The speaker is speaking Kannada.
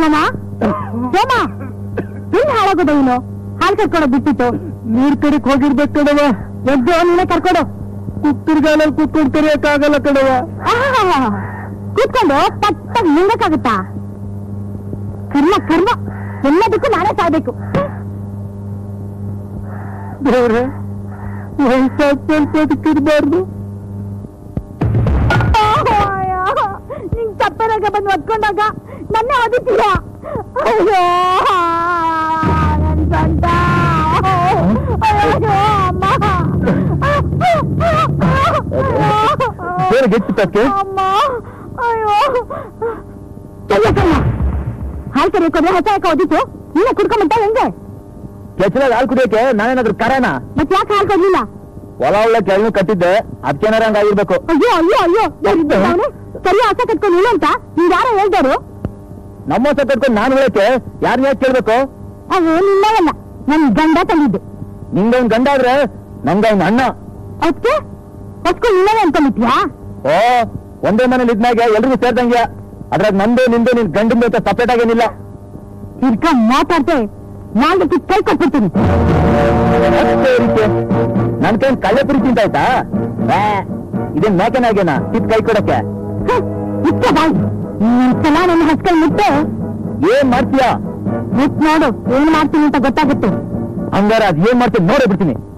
ಸೋಮ ಸೋಮ ಎಲ್ಲಿ ಹಾಳಾಗೋದ ಇವನು ಹಾಲು ಕರ್ಕೊಡೋ ಬಿಟ್ಟಿತ್ತು ನೀರ್ ಕಡೆಕ್ ಹೋಗಿರ್ಬೇಕು ಕಣವ ಎದ್ದು ನೀನೇ ಕರ್ಕೊಡು ಕುತ್ತಿರ್ಗಾಲಲ್ಲಿ ಕೂತ್ಕೊಂಡು ಕರಿಯಕ್ಕಾಗಲ್ಲ ಕಣವ ಆಹಾಹಾಹಾ. ಕೂತ್ಕೊಂಡು ಪಟ್ಟಾಗಿ ನಿಂಗಕ್ಕಾಗುತ್ತಾ ಕರ್ಮ ಕರ್ಮ ಎಲ್ಲದಕ್ಕೂ ನಾನೇ ಸಾಯ್ಬೇಕು ದೇವ್ರೆ ವಯಸ್ಸಾಗ್ತಿರ್ಬಾರ್ದು ನಿಂಗ್ ಚಪ್ಪರಾಗ ಬಂದು ಒತ್ಕೊಂಡಾಗ ನನ್ನೇ ಓದಿತೀಯ ಅಯ್ಯೋ ನನ್ ಸ್ವಂತ ಅಯ್ಯೋ ಅಮ್ಮ ಬೇರೆ ಗೆಟ್ಟಿತ್ತಕ್ಕೆ ಅಮ್ಮ ಅಯ್ಯೋ ಅಯ್ಯೋ ಕರ್ಮ ಹಾಲು ಕರಿಯೋಕೋದ್ರೆ ಹೊಸ ಯಾಕೆ ಓದಿತ್ತು ನೀನೇ ಕುಡ್ಕೊಂಬಿಟ್ಟ ಹೆಂಗೆ ಕೆಚ್ಚಲಾಗ ಹಾಲು ಕುಡಿಯಕ್ಕೆ ನಾನೇನಾದ್ರೂ ಕರೆನ ಮತ್ತೆ ಯಾಕೆ ಹಾಲು ಕೊಡ್ಲಿಲ್ಲ ಹೊಲ ಒಳ್ಳ ಕೆಳನು ಕಟ್ಟಿದ್ದೆ ಅದಕ್ಕೇನಾರ ಹಂಗಾಗಿರ್ಬೇಕು ಅಯ್ಯೋ ಅಯ್ಯೋ ಅಯ್ಯೋ ಅವನು ಸರಿ ಹಸ ಕಟ್ಕೊಂಡು ಇಲ್ಲ ಅಂತ ನೀವ್ ಯಾರೋ ಹೇಳ್ದವ್ರು ನಮ್ಮ ಹೊಸ ಕಟ್ಕೊಂಡು ನಾನು ಹೇಳಕ್ಕೆ ಯಾರನ್ನ ಯಾಕೆ ಕೇಳ್ಬೇಕು ಅವು ನಿನ್ನವಲ್ಲ ನನ್ ಗಂಡ ತಂದಿದ್ದು ನಿಂಗವ್ನ್ ಗಂಡ ಆದ್ರೆ ನಂಗವ್ನ ಅಣ್ಣ ಅದಕ್ಕೆ ಹೊಸ್ಕೊಂಡು ನಿನ್ನವೇ ಅನ್ಕೊಂಡಿದ್ಯಾ ಓ ಒಂದೇ ಮನೇಲಿ ಇದ್ನಾಗೆ ಎಲ್ರಿಗೂ ಸೇರ್ದಂಗೆ ಅದ್ರಾಗ ನಂದು ನಿಂದು ನಿನ್ ಗಂಡಿಂದ ಅಂತ ಸಪರೇಟ್ ಆಗೇನಿಲ್ಲ ತಿರ್ಗ ಮಾತಾಡ್ತೆ ನಾಲ್ಕು ಕಿತ್ ಕೈ ಕೊಟ್ಬಿಡ್ತೀನಿ ಅಷ್ಟೇ ರೀತಿ ನನ್ ಕೈ ಕಳ್ಳೆ ಪುರಿ ತಿಂತಾಯ್ತಾ ಏ, ಇದೇನ್ ಮೇಕೆನಾಗೇನ ಕಿತ್ ಕೈ ಕೊಡಕ್ಕೆ ಇಷ್ಟ ಬಾಯ್ ಸಲ ನನ್ನ ಹಸ್ಕಲ್ ಮುಟ್ಟೆ ಏನ್ ಮಾಡ್ತೀಯಾ ಮುಟ್ ನೋಡು ಏನ್ ಮಾಡ್ತೀನಿ ಅಂತ ಗೊತ್ತಾಗುತ್ತೆ ಹಂಗಾರ ಅದ್ ಏನ್ ಮಾಡ್ತೀನಿ ನೋಡೇ ಬಿಡ್ತೀನಿ